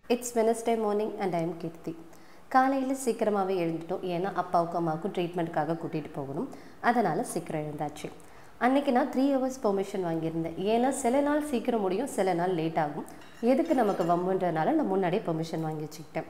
it's Wednesday morning and I am Keerthi காலையில் சீக்கிரமாகவே எழுந்துட்டோம் ஏன்னா அப்பாவுக்கும் அம்மாவுக்கும் ட்ரீட்மெண்ட்டுக்காக கூட்டிகிட்டு போகணும் அதனால் சீக்கிரம் எழுந்தாச்சு அன்றைக்கி நான் த்ரீ ஹவர்ஸ் பெர்மிஷன் வாங்கியிருந்தேன் ஏன்னா சில நாள் சீக்கிரம் முடியும் சில நாள் லேட் ஆகும் எதுக்கு நமக்கு வம்புன்றனால நான் முன்னாடியே பெர்மிஷன் வாங்கி வச்சுக்கிட்டேன்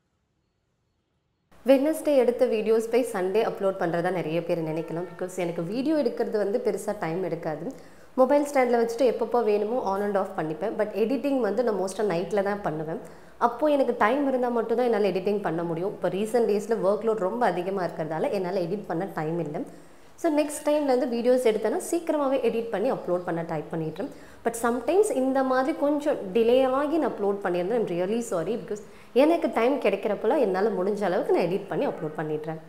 வெட்னஸ்டே எடுத்த வீடியோஸ் போய் சண்டே அப்லோட் பண்ணுறதா நிறைய பேர் நினைக்கலாம் பிகாஸ் எனக்கு வீடியோ எடுக்கிறது வந்து பெருசாக டைம் எடுக்காது மொபைல் ஸ்டாண்டில் வச்சுட்டு எப்பப்போ வேணுமோ ஆன் அண்ட் ஆஃப் பண்ணிப்பேன் பட் எடிட்டிங் வந்து நான் மோஸ்ட்டாக நைட்டில் தான் பண்ணுவேன் அப்போது எனக்கு டைம் இருந்தால் மட்டும்தான் என்னால் எடிட்டிங் பண்ண முடியும் இப்போ ரீசெண்ட் டேஸில் ஒர்க் லோட் ரொம்ப அதிகமாக இருக்கிறதால என்னால் எடிட் பண்ண டைம் இல்லை ஸோ நெக்ஸ்ட் டைம்லேருந்து வீடியோஸ் எடுத்தேன்னா சீக்கிரமாகவே எடிட் பண்ணி அப்லோட் பண்ண டைப் பண்ணிடுறேன் பட் சம்டைம்ஸ் இந்த மாதிரி கொஞ்சம் டிலே ஆகி நான் அப்லோட் பண்ணியிருந்தேன் ஐம் ரியலி சாரி பிகாஸ் எனக்கு டைம் கிடைக்கிறப்பெல்லாம் என்னால் முடிஞ்ச அளவுக்கு நான் எடிட் பண்ணி அப்லோட் பண்ணிடுறேன்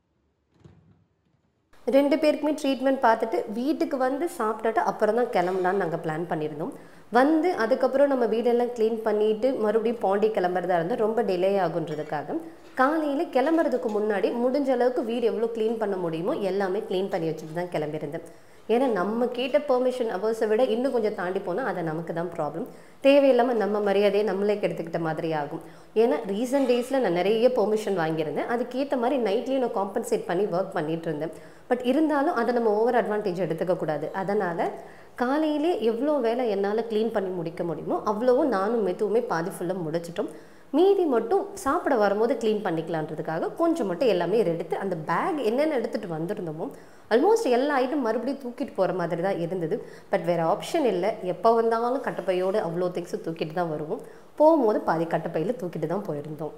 ரெண்டு பேருக்குமே ட்ரீட்மெண்ட் பார்த்துட்டு வீட்டுக்கு வந்து சாப்பிட்டுட்டு அப்புறம் தான் கிளம்பலான்னு நாங்கள் பிளான் பண்ணியிருந்தோம் வந்து அதுக்கப்புறம் நம்ம வீடெல்லாம் க்ளீன் பண்ணிவிட்டு மறுபடியும் பாண்டி கிளம்புறதா இருந்தால் ரொம்ப டிலே ஆகுன்றதுக்காக காலையில் கிளம்புறதுக்கு முன்னாடி முடிஞ்ச அளவுக்கு வீடு எவ்வளோ க்ளீன் பண்ண முடியுமோ எல்லாமே க்ளீன் பண்ணி வச்சுட்டு தான் கிளம்பியிருந்தேன் ஏன்னா நம்ம கேட்ட பெர்மிஷன் அவர்ஸை விட இன்னும் கொஞ்சம் தாண்டி போனால் அது நமக்கு தான் ப்ராப்ளம் தேவையில்லாமல் நம்ம மரியாதையை நம்மளே கெடுத்துக்கிட்ட மாதிரி ஆகும் ஏன்னா ரீசெண்ட் டேஸில் நான் நிறைய பெர்மிஷன் வாங்கியிருந்தேன் அதுக்கேற்ற மாதிரி நைட்லேயும் நான் காம்பன்சேட் பண்ணி ஒர்க் பண்ணிட்டு இருந்தேன் பட் இருந்தாலும் அதை நம்ம ஓவர் அட்வான்டேஜ் எடுத்துக்கக்கூடாது அதனால் காலையிலே எவ்வளோ வேலை என்னால் க்ளீன் பண்ணி முடிக்க முடியுமோ அவ்வளோவும் நானும் மெதுவுமே பாதி ஃபுல்லாக முடிச்சிட்டோம் மீதி மட்டும் சாப்பிட வரும்போது க்ளீன் பண்ணிக்கலான்றதுக்காக கொஞ்சம் மட்டும் எல்லாமே எடுத்து அந்த பேக் என்னென்ன எடுத்துகிட்டு வந்திருந்தோமோ ஆல்மோஸ்ட் எல்லா ஐட்டம் மறுபடியும் தூக்கிட்டு போகிற மாதிரி தான் இருந்தது பட் வேறு ஆப்ஷன் இல்லை எப்போ வந்தாலும் கட்டப்பையோடு அவ்வளோ திங்ஸும் தூக்கிட்டு தான் வருவோம் போகும்போது பாதி கட்டப்பையில் தூக்கிட்டு தான் போயிருந்தோம்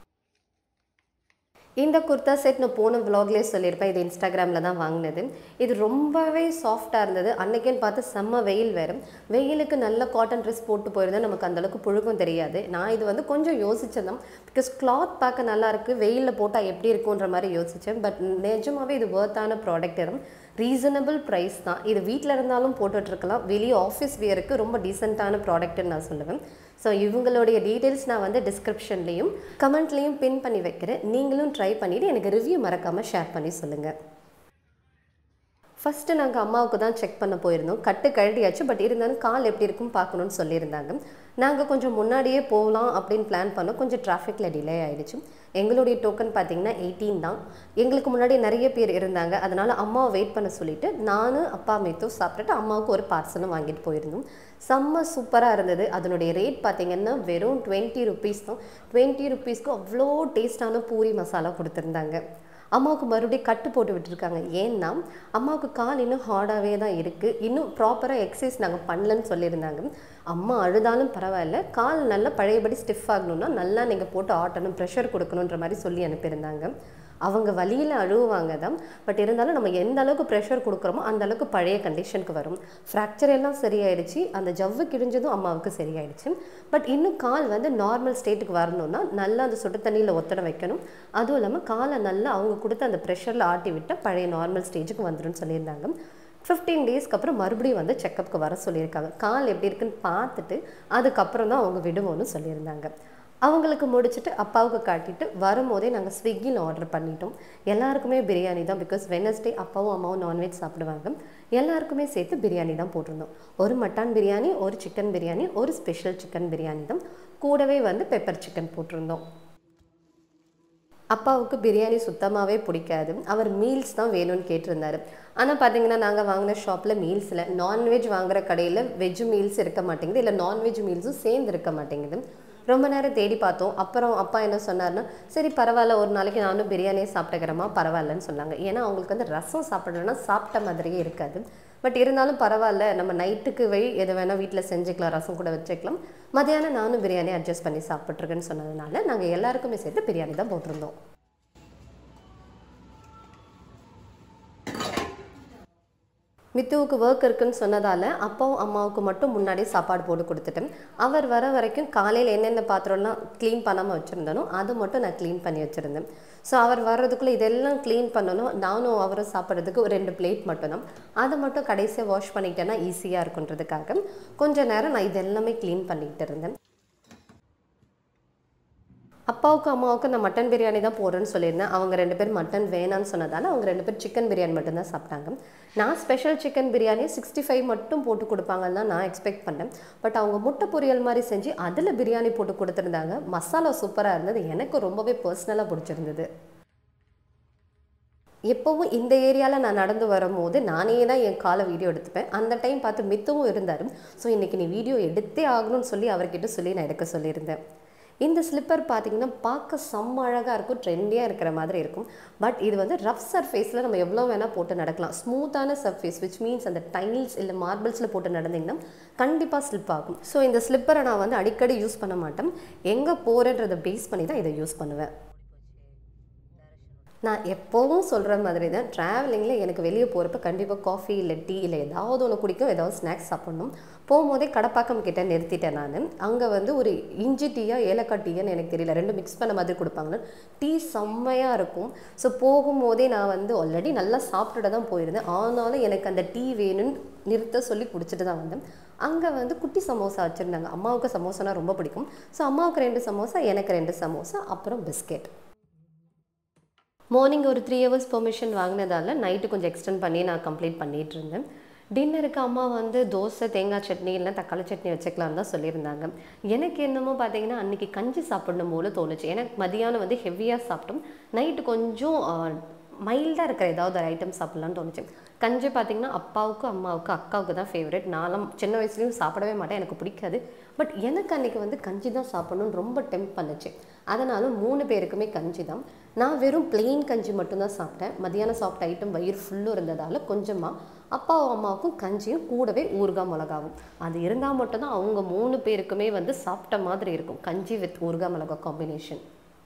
இந்த குர்தா செட் நான் போன விலாக்லேயே சொல்லியிருப்பேன் இது இன்ஸ்டாகிராமில் தான் வாங்கினது இது ரொம்பவே சாஃப்டாக இருந்தது அன்னைக்குன்னு பார்த்து செம்ம வெயில் வேறு வெயிலுக்கு நல்ல காட்டன் ட்ரெஸ் போட்டு போயிருந்தால் நமக்கு அந்தளவுக்கு புழுகும் தெரியாது நான் இது வந்து கொஞ்சம் யோசித்தேன் பிகாஸ் கிளாத் பார்க்க நல்லா இருக்குது வெயிலில் போட்டால் எப்படி இருக்குன்ற மாதிரி யோசித்தேன் பட் நிஜமாகவே இது ஒர்த்தான ப்ராடக்ட் இடம் ரீசனபிள் ப்ரைஸ் தான் இது வீட்டில் இருந்தாலும் போட்டுட்ருக்கலாம் வெளியே ஆஃபீஸ் வியருக்கு ரொம்ப டீசெண்டான ப்ராடக்ட்னு நான் சொல்லுவேன் ஸோ இவங்களுடைய டீட்டெயில்ஸ் நான் வந்து டிஸ்கிரிப்ஷன்லேயும் கமெண்ட்லேயும் பின் பண்ணி வைக்கிறேன் நீங்களும் ட்ரை பண்ணிவிட்டு எனக்கு ரிவ்யூ மறக்காமல் ஷேர் பண்ணி சொல்லுங்கள் ஃபஸ்ட்டு நாங்கள் அம்மாவுக்கு தான் செக் பண்ண போயிருந்தோம் கட்டு கழட்டியாச்சு பட் இருந்தாலும் கால் எப்படி இருக்குன்னு பார்க்கணுன்னு சொல்லியிருந்தாங்க நாங்கள் கொஞ்சம் முன்னாடியே போகலாம் அப்படின்னு பிளான் பண்ணோம் கொஞ்சம் டிராஃபிக்கில் டிலே ஆகிடுச்சு எங்களுடைய டோக்கன் பார்த்தீங்கன்னா எயிட்டீன் தான் எங்களுக்கு முன்னாடி நிறைய பேர் இருந்தாங்க அதனால் அம்மாவை வெயிட் பண்ண சொல்லிவிட்டு நான் அப்பா மேத்தும் சாப்பிட்டுட்டு அம்மாவுக்கு ஒரு பார்சலும் வாங்கிட்டு போயிருந்தோம் செம்ம சூப்பராக இருந்தது அதனுடைய ரேட் பார்த்திங்கன்னா வெறும் டுவெண்ட்டி ருபீஸ் தான் டுவெண்ட்டி ருபீஸ்க்கு அவ்வளோ டேஸ்டான பூரி மசாலா கொடுத்துருந்தாங்க அம்மாவுக்கு மறுபடியும் கட்டு போட்டு விட்டுருக்காங்க ஏன்னா அம்மாவுக்கு கால் இன்னும் ஹார்டாகவே தான் இருக்குது இன்னும் ப்ராப்பராக எக்ஸசைஸ் நாங்கள் பண்ணலன்னு சொல்லியிருந்தாங்க அம்மா அழுதாலும் பரவாயில்ல கால் நல்லா பழையபடி ஸ்டிஃப் ஆகணும்னா நல்லா நீங்கள் போட்டு ஆட்டணும் ப்ரெஷர் கொடுக்கணுன்ற மாதிரி சொல்லி அனுப்பியிருந்தாங்க அவங்க வழியில் அழுவாங்க தான் பட் இருந்தாலும் நம்ம எந்த அளவுக்கு ப்ரெஷர் கொடுக்குறோமோ அந்த அளவுக்கு பழைய கண்டிஷனுக்கு வரும் ஃப்ராக்சர் எல்லாம் சரியாயிடுச்சு அந்த ஜவ்வு கிழிஞ்சதும் அம்மாவுக்கு சரியாயிடுச்சு பட் இன்னும் கால் வந்து நார்மல் ஸ்டேட்டுக்கு வரணும்னா நல்லா அந்த சுடு தண்ணியில் ஒத்தட வைக்கணும் அதுவும் இல்லாமல் காலை நல்லா அவங்க கொடுத்த அந்த ப்ரெஷரில் ஆட்டி விட்டால் பழைய நார்மல் ஸ்டேஜுக்கு வந்துடும் சொல்லியிருந்தாங்க ஃபிஃப்டீன் டேஸ்க்கு அப்புறம் மறுபடியும் வந்து செக்கப்புக்கு வர சொல்லியிருக்காங்க கால் எப்படி இருக்குன்னு பார்த்துட்டு அதுக்கப்புறம் தான் அவங்க விடுவோன்னு சொல்லியிருந்தாங்க அவங்களுக்கு முடிச்சுட்டு அப்பாவுக்கு காட்டிட்டு வரும்போதே நாங்கள் ஸ்விக்கியில் ஆர்டர் பண்ணிட்டோம் எல்லாருக்குமே பிரியாணி தான் பிகாஸ் வெனஸ்டே அப்பாவும் அம்மாவும் நான்வெஜ் சாப்பிடுவாங்க எல்லாருக்குமே சேர்த்து பிரியாணி தான் போட்டிருந்தோம் ஒரு மட்டன் பிரியாணி ஒரு சிக்கன் பிரியாணி ஒரு ஸ்பெஷல் சிக்கன் பிரியாணி தான் கூடவே வந்து பெப்பர் சிக்கன் போட்டிருந்தோம் அப்பாவுக்கு பிரியாணி சுத்தமாகவே பிடிக்காது அவர் மீல்ஸ் தான் வேணும்னு கேட்டிருந்தாரு ஆனால் பார்த்தீங்கன்னா நாங்கள் வாங்கின ஷாப்பில் மீல்ஸ் இல்லை நான்வெஜ் வாங்குற கடையில் வெஜ் மீல்ஸ் இருக்க மாட்டேங்குது இல்லை நான்வெஜ் மீல்ஸும் சேர்ந்து இருக்க மாட்டேங்குது ரொம்ப நேரம் தேடி பார்த்தோம் அப்புறம் அப்பா என்ன சொன்னார்னா சரி பரவாயில்ல ஒரு நாளைக்கு நானும் பிரியாணியே சாப்பிட்டுக்கிறேமா பரவாயில்லன்னு சொன்னாங்க ஏன்னா அவங்களுக்கு வந்து ரசம் சாப்பிட்றதுனா சாப்பிட்ட மாதிரியே இருக்காது பட் இருந்தாலும் பரவாயில்ல நம்ம நைட்டுக்கு வை எது வேணால் வீட்டில் செஞ்சுக்கலாம் ரசம் கூட வச்சுக்கலாம் மதியானம் நானும் பிரியாணி அட்ஜஸ்ட் பண்ணி சாப்பிட்ருக்கேன்னு சொன்னதுனால நாங்கள் எல்லாருக்குமே சேர்த்து பிரியாணி தான் போட்டிருந்தோம் மித்துவுக்கு ஒர்க் இருக்குன்னு சொன்னதால் அப்பாவும் அம்மாவுக்கு மட்டும் முன்னாடி சாப்பாடு போட்டு கொடுத்துட்டேன் அவர் வர வரைக்கும் காலையில் என்னென்ன பாத்திரம்லாம் க்ளீன் பண்ணாமல் வச்சுருந்தனோ அதை மட்டும் நான் க்ளீன் பண்ணி வச்சுருந்தேன் ஸோ அவர் வர்றதுக்குள்ளே இதெல்லாம் க்ளீன் பண்ணணும் நானும் அவரும் சாப்பிட்றதுக்கு ஒரு ரெண்டு பிளேட் மட்டும்தான் அதை மட்டும் கடைசியாக வாஷ் பண்ணிக்கிட்டேன்னா ஈஸியாக இருக்குன்றதுக்காக கொஞ்ச நேரம் நான் இதெல்லாமே க்ளீன் பண்ணிக்கிட்டு இருந்தேன் அப்பாவுக்கு அம்மாவுக்கு நான் மட்டன் பிரியாணி தான் போடுறேன்னு சொல்லியிருந்தேன் அவங்க ரெண்டு பேர் மட்டன் வேணான்னு சொன்னதால அவங்க ரெண்டு பேர் சிக்கன் பிரியாணி மட்டும்தான் சாப்பிட்டாங்க நான் special chicken biryani sixty five மட்டும் போட்டு கொடுப்பாங்கன்னு தான் நான் எக்ஸ்பெக்ட் பண்ணேன் பட் அவங்க முட்டை பொரியல் மாதிரி செஞ்சு அதில் பிரியாணி போட்டு கொடுத்துருந்தாங்க மசாலா சூப்பராக இருந்தது எனக்கு ரொம்பவே பர்சனலாக பிடிச்சிருந்தது எப்போவும் இந்த ஏரியாவில் நான் நடந்து வரும்போது நானே தான் என் காலை வீடியோ எடுத்துப்பேன் அந்த டைம் பார்த்து மித்தவும் இருந்தார் ஸோ இன்றைக்கி நீ வீடியோ எடுத்தே ஆகணும்னு சொல்லி அவர்கிட்ட சொல்லி நான் எடுக்க சொல்லியிருந்தேன் இந்த ஸ்லிப்பர் பார்த்தீங்கன்னா பார்க்க செம்ம அழகாக இருக்கும் ட்ரெண்டியாக இருக்கிற மாதிரி இருக்கும் பட் இது வந்து ரஃப் சர்ஃபேஸில் நம்ம எவ்வளோ வேணால் போட்டு நடக்கலாம் ஸ்மூத்தான சர்ஃபேஸ் விச் மீன்ஸ் அந்த டைல்ஸ் இல்லை மார்பிள்ஸில் போட்டு நடந்தீங்கன்னா கண்டிப்பாக ஸ்லிப் ஆகும் ஸோ இந்த ஸ்லிப்பரை நான் வந்து அடிக்கடி யூஸ் பண்ண மாட்டேன் எங்கே போகிறன்றதை பேஸ் பண்ணி தான் இதை யூஸ் பண்ணுவேன் நான் எப்போவும் சொல்கிற மாதிரி தான் ட்ராவலிங்கில் எனக்கு வெளியே போகிறப்ப கண்டிப்பாக காஃபி இல்லை டீ இல்லை ஏதாவது ஒன்று குடிக்கும் ஏதாவது ஸ்நாக்ஸ் சாப்பிட்ணும் போகும்போதே கடப்பாக்கம் கிட்ட நிறுத்திட்டேன் நான் அங்கே வந்து ஒரு இஞ்சி டீயா ஏலக்காய் டீயான்னு எனக்கு தெரியல ரெண்டும் மிக்ஸ் பண்ண மாதிரி கொடுப்பாங்க டீ செம்மையாக இருக்கும் ஸோ போகும்போதே நான் வந்து ஆல்ரெடி நல்லா சாப்பிட்டுட்டு தான் போயிருந்தேன் ஆனாலும் எனக்கு அந்த டீ வேணும்னு நிறுத்த சொல்லி குடிச்சிட்டு தான் வந்தேன் அங்கே வந்து குட்டி சமோசா வச்சுருந்தாங்க அம்மாவுக்கு சமோசானா ரொம்ப பிடிக்கும் ஸோ அம்மாவுக்கு ரெண்டு சமோசா எனக்கு ரெண்டு சமோசா அப்புறம் பிஸ்கெட் மார்னிங் ஒரு த்ரீ ஹவர்ஸ் பெர்மிஷன் வாங்கினதால நைட்டு கொஞ்சம் எக்ஸ்டெண்ட் பண்ணி நான் கம்ப்ளீட் பண்ணிகிட்டு இருந்தேன் டின்னருக்கு அம்மா வந்து தோசை தேங்காய் சட்னி இல்லை தக்காளி சட்னி வச்சுக்கலான்னு தான் சொல்லியிருந்தாங்க எனக்கு என்னமோ பார்த்தீங்கன்னா அன்றைக்கி கஞ்சி சாப்பிடணும் போல தோணுச்சு எனக்கு மதியானம் வந்து ஹெவியாக சாப்பிட்டோம் நைட்டு கொஞ்சம் மைல்டாக இருக்கிற ஏதாவது ஒரு ஐட்டம் சாப்பிட்லான்னு தோணுச்சு கஞ்சி பார்த்தீங்கன்னா அப்பாவுக்கும் அம்மாவுக்கும் அக்காவுக்கு தான் ஃபேவரட் நானும் சின்ன வயசுலேயும் சாப்பிடவே மாட்டேன் எனக்கு பிடிக்காது பட் எனக்கு அன்றைக்கி வந்து கஞ்சி தான் சாப்பிடணும்னு ரொம்ப டெம்ப் பண்ணுச்சு அதனால மூணு பேருக்குமே கஞ்சி தான் நான் வெறும் பிளெயின் கஞ்சி மட்டும்தான் சாப்பிட்டேன் மதியானம் சாப்பிட்ட ஐட்டம் வயிறு ஃபுல்லும் இருந்ததால் கொஞ்சமாக அப்பாவும் அம்மாவுக்கும் கஞ்சியும் கூடவே ஊறுகாய் மிளகாவும் அது இருந்தால் மட்டும்தான் அவங்க மூணு பேருக்குமே வந்து சாப்பிட்ட மாதிரி இருக்கும் கஞ்சி வித் ஊறுகாய் மிளகா காம்பினேஷன்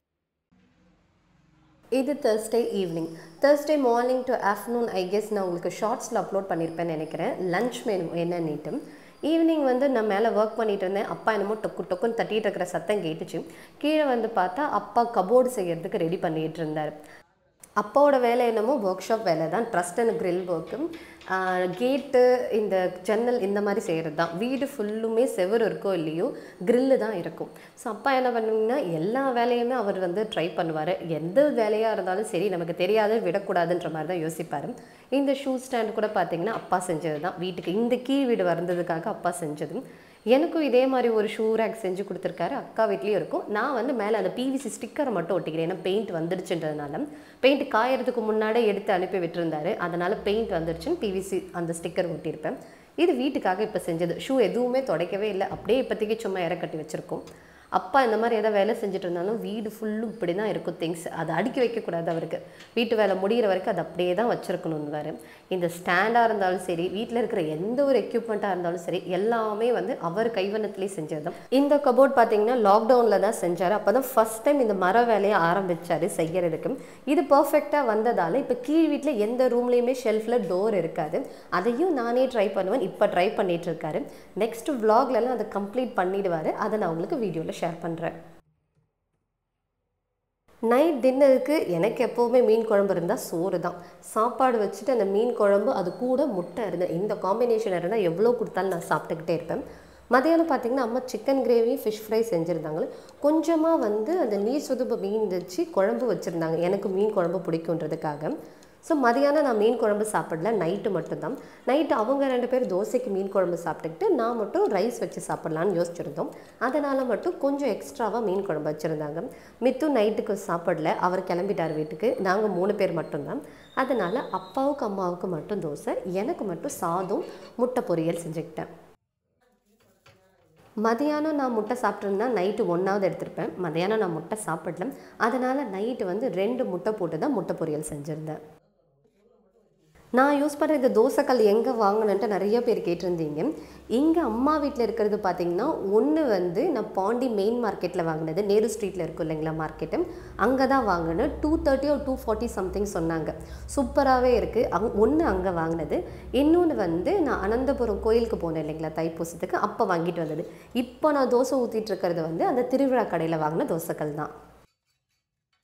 இது Thursday evening Thursday morning to afternoon I guess நான் உங்களுக்கு ஷார்ட்ஸில் அப்லோட் பண்ணியிருப்பேன்னு நினைக்கிறேன் லஞ்ச் மெனு என்னன்னுட்டு ஈவினிங் வந்து நான் மேலே ஒர்க் பண்ணிட்டு இருந்தேன் அப்பா என்னமோ டொக்கு டொக்குன்னு தட்டிட்டு இருக்கிற சத்தம் கேட்டுச்சு கீழே வந்து பார்த்தா அப்பா கபோர்டு செய்யறதுக்கு ரெடி பண்ணிட்டு இருந்தார் அப்பாவோட வேலை என்னமோ ஒர்க் ஷாப் வேலை தான் ட்ரஸ்ட் அண்ட் கிரில் ஒர்க்கு கேட்டு இந்த ஜன்னல் இந்த மாதிரி செய்கிறது தான் வீடு ஃபுல்லுமே செவர் இருக்கோ இல்லையோ கிரில்லு தான் இருக்கும் ஸோ அப்பா என்ன பண்ணுவீங்கன்னா எல்லா வேலையுமே அவர் வந்து ட்ரை பண்ணுவார் எந்த வேலையாக இருந்தாலும் சரி நமக்கு தெரியாது விடக்கூடாதுன்ற மாதிரி தான் யோசிப்பார் இந்த ஷூ ஸ்டாண்ட் கூட பார்த்தீங்கன்னா அப்பா செஞ்சது தான் வீட்டுக்கு இந்த கீழ் வீடு வந்ததுக்காக அப்பா செஞ்சது எனக்கும் இதே மாதிரி ஒரு ஷூ ரேக் செஞ்சு கொடுத்துருக்காரு அக்கா வீட்லேயும் இருக்கும் நான் வந்து மேலே அந்த பிவிசி ஸ்டிக்கரை மட்டும் ஒட்டிக்கிறேன் ஏன்னா பெயிண்ட் வந்துடுச்சுன்றதுனால பெயிண்ட் காயறதுக்கு முன்னாடியே எடுத்து அனுப்பி விட்டுருந்தாரு அதனால் பெயிண்ட் வந்துடுச்சுன்னு பிவிசி அந்த ஸ்டிக்கர் ஒட்டியிருப்பேன் இது வீட்டுக்காக இப்போ செஞ்சது ஷூ எதுவுமே துடைக்கவே இல்லை அப்படியே இப்போதைக்கு சும்மா இற கட்டி வச்சுருக்கோம் அப்பா இந்த மாதிரி எதாவது வேலை செஞ்சுட்டு இருந்தாலும் வீடு ஃபுல்லும் இப்படி தான் இருக்கும் திங்ஸ் அதை அடுக்கி வைக்கக்கூடாது அவருக்கு வீட்டு வேலை முடிகிற வரைக்கும் அது அப்படியே தான் வச்சுருக்கணும்னு இந்த ஸ்டாண்டாக இருந்தாலும் சரி வீட்டில் இருக்கிற எந்த ஒரு எக்யூப்மெண்ட்டாக இருந்தாலும் சரி எல்லாமே வந்து அவர் கைவண்ணத்துலேயே செஞ்சது தான் இந்த கபோர்ட் பார்த்தீங்கன்னா லாக்டவுனில் தான் செஞ்சார் அப்போ தான் ஃபஸ்ட் டைம் இந்த மர வேலையை ஆரம்பித்தார் செய்கிறதுக்கு இது பர்ஃபெக்டாக வந்ததால் இப்போ கீழ் வீட்டில் எந்த ரூம்லேயுமே ஷெல்ஃபில் டோர் இருக்காது அதையும் நானே ட்ரை பண்ணுவேன் இப்போ ட்ரை பண்ணிட்டு இருக்காரு நெக்ஸ்ட் விலாக்லலாம் அதை கம்ப்ளீட் பண்ணிடுவார் அதை நான் உங்களுக்கு வீடியோவில் ஷேர் பண்ணுறேன் நைட் டின்னருக்கு எனக்கு எப்போவுமே மீன் குழம்பு இருந்தால் சோறு தான் சாப்பாடு வச்சுட்டு அந்த மீன் குழம்பு அது கூட முட்டை இருந்தது இந்த காம்பினேஷன் இருந்தால் எவ்வளோ கொடுத்தாலும் நான் சாப்பிட்டுக்கிட்டே இருப்பேன் மதியானம் பார்த்தீங்கன்னா அம்மா சிக்கன் கிரேவி ஃபிஷ் ஃப்ரை செஞ்சுருந்தாங்க கொஞ்சமாக வந்து அந்த நீர் சுதுப்பு மீன் வச்சு குழம்பு வச்சுருந்தாங்க எனக்கு மீன் குழம்பு பிடிக்குன்றதுக்காக ஸோ மதியானம் நான் மீன் குழம்பு சாப்பிடல நைட்டு மட்டும்தான் நைட்டு அவங்க ரெண்டு பேர் தோசைக்கு மீன் குழம்பு சாப்பிட்டுக்கிட்டு நான் மட்டும் ரைஸ் வச்சு சாப்பிட்லான்னு யோசிச்சிருந்தோம் அதனால் மட்டும் கொஞ்சம் எக்ஸ்ட்ராவாக மீன் குழம்பு வச்சுருந்தாங்க மித்தும் நைட்டுக்கு சாப்பிடல அவர் கிளம்பிட்டார் வீட்டுக்கு நாங்கள் மூணு பேர் மட்டும்தான் அதனால் அப்பாவுக்கு அம்மாவுக்கு மட்டும் தோசை எனக்கு மட்டும் சாதம் முட்டை பொரியல் செஞ்சுக்கிட்டேன் மதியானம் நான் முட்டை சாப்பிட்ருந்தா நைட்டு ஒன்றாவது எடுத்திருப்பேன் மதியானம் நான் முட்டை சாப்பிடல அதனால் நைட்டு வந்து ரெண்டு முட்டை போட்டு தான் முட்டை பொரியல் செஞ்சுருந்தேன் நான் யூஸ் பண்ணுற இந்த தோசைக்கல் எங்கே வாங்கினேன்ட்டு நிறைய பேர் கேட்டிருந்தீங்க இங்கே அம்மா வீட்டில் இருக்கிறது பார்த்தீங்கன்னா ஒன்று வந்து நான் பாண்டி மெயின் மார்க்கெட்டில் வாங்கினது நேரு ஸ்ட்ரீட்டில் இருக்கும் இல்லைங்களா மார்க்கெட்டு அங்கே தான் வாங்கினேன் டூ தேர்ட்டி ஒரு டூ ஃபார்ட்டி சம்திங் சொன்னாங்க சூப்பராகவே இருக்குது அங் ஒன்று அங்கே வாங்கினது இன்னொன்று வந்து நான் அனந்தபுரம் கோயிலுக்கு போனேன் இல்லைங்களா தைப்பூசத்துக்கு அப்போ வாங்கிட்டு வந்தது இப்போ நான் தோசை ஊற்றிட்டு இருக்கிறது வந்து அந்த திருவிழா கடையில் வாங்கின தோசைக்கல் தான்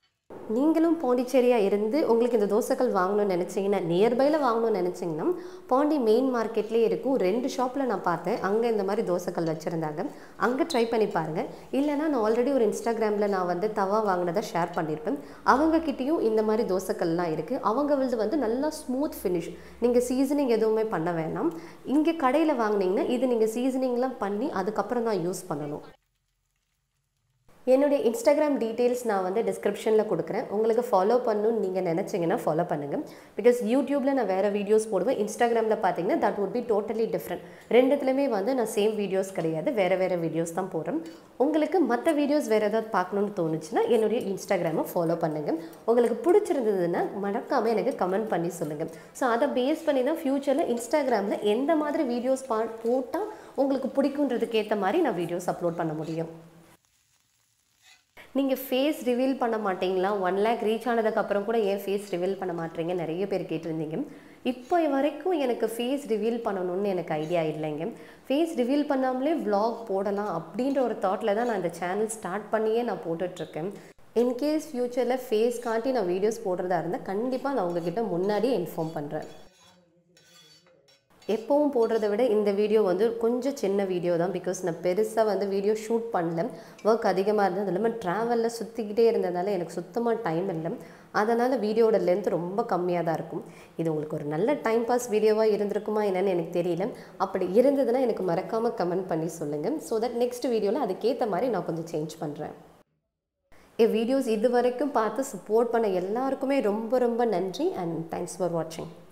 நீங்களும் பாண்டிச்சேரியாக இருந்து உங்களுக்கு இந்த தோசைக்கல் வாங்கணும்னு நினச்சிங்கன்னா நியர்பையில் வாங்கணும்னு நினச்சிங்கன்னா பாண்டி மெயின் மார்க்கெட்லேயே இருக்கும் ரெண்டு ஷாப்பில் நான் பார்த்தேன் அங்கே இந்த மாதிரி தோசைக்கல் வச்சுருந்தாங்க அங்கே ட்ரை பண்ணி பாருங்கள் இல்லைனா நான் ஆல்ரெடி ஒரு இன்ஸ்டாகிராமில் நான் வந்து தவா வாங்கினதை ஷேர் பண்ணியிருப்பேன் அவங்கக்கிட்டேயும் இந்த மாதிரி தோசைக்கல்லாம் இருக்குது அவங்க வந்து வந்து நல்லா ஸ்மூத் ஃபினிஷ் நீங்கள் சீசனிங் எதுவுமே பண்ண வேணாம் இங்கே கடையில் வாங்கினீங்கன்னா இது நீங்கள் சீசனிங்லாம் பண்ணி அதுக்கப்புறம் தான் யூஸ் பண்ணணும் என்னுடைய இன்ஸ்டாகிராம் டீட்டெயில்ஸ் நான் வந்து டிஸ்கிரிப்ஷனில் கொடுக்குறேன் உங்களுக்கு ஃபாலோ பண்ணணும்னு நீங்கள் நினச்சிங்கன்னா ஃபாலோ பண்ணுங்கள் பிகாஸ் யூடியூப்பில் நான் வேறு வீடியோஸ் போடுவேன் இன்ஸ்டாகிராமில் பார்த்தீங்கன்னா that would be totally different ரெண்டுத்துலையுமே வந்து நான் சேம் வீடியோஸ் கிடையாது வேறு வேறு வீடியோஸ் தான் போடுறேன் உங்களுக்கு மற்ற வீடியோஸ் வேறு ஏதாவது பார்க்கணுன்னு தோணுச்சுன்னா என்னுடைய இன்ஸ்டாகிராமை ஃபாலோ பண்ணுங்கள் உங்களுக்கு பிடிச்சிருந்ததுன்னா மறக்காமல் எனக்கு கமெண்ட் பண்ணி சொல்லுங்கள் ஸோ அதை பேஸ் பண்ணி தான் ஃப்யூச்சரில் இன்ஸ்டாகிராமில் எந்த மாதிரி வீடியோஸ் பா போட்டால் உங்களுக்கு பிடிக்குன்றதுக்கு ஏற்ற மாதிரி நான் வீடியோஸ் அப்லோட் பண்ண முடியும் நீங்கள் ஃபேஸ் ரிவீல் பண்ண மாட்டீங்களா ஒன் லேக் ரீச் ஆனதுக்கப்புறம் கூட ஏன் ஃபேஸ் ரிவீல் பண்ண மாட்டீங்க நிறைய பேர் கேட்டிருந்தீங்க இப்போ வரைக்கும் எனக்கு ஃபேஸ் ரிவீல் பண்ணணும்னு எனக்கு ஐடியா இல்லைங்க ஃபேஸ் ரிவீல் பண்ணாமலே vlog போடலாம் அப்படின்ற ஒரு தாட்டில் தான் நான் இந்த சேனல் ஸ்டார்ட் பண்ணியே நான் போட்டுட்ருக்கேன் இன்கேஸ் ஃப்யூச்சரில் ஃபேஸ் காட்டி நான் வீடியோஸ் போடுறதா இருந்தால் கண்டிப்பாக நான் உங்ககிட்ட முன்னாடியே இன்ஃபார்ம் பண்ணுறேன் எப்பவும் போடுறத விட இந்த வீடியோ வந்து கொஞ்சம் சின்ன வீடியோ தான் பிகாஸ் நான் பெருசாக வந்து வீடியோ ஷூட் பண்ணல ஒர்க் அதிகமாக இருந்தது இல்லாமல் ட்ராவலில் சுற்றிக்கிட்டே இருந்ததால எனக்கு சுத்தமாக டைம் இல்லை அதனால் வீடியோட லென்த் ரொம்ப கம்மியாக தான் இருக்கும் இது உங்களுக்கு ஒரு நல்ல டைம் பாஸ் வீடியோவாக இருந்திருக்குமா என்னன்னு எனக்கு தெரியல அப்படி இருந்ததுன்னா எனக்கு மறக்காமல் கமெண்ட் பண்ணி சொல்லுங்கள் ஸோ தட் நெக்ஸ்ட் வீடியோவில் அதுக்கேற்ற மாதிரி நான் கொஞ்சம் சேஞ்ச் பண்ணுறேன் என் வீடியோஸ் இது வரைக்கும் பார்த்து சப்போர்ட் பண்ண எல்லாருக்குமே ரொம்ப ரொம்ப நன்றி அண்ட் தேங்க்ஸ் ஃபார் வாட்சிங்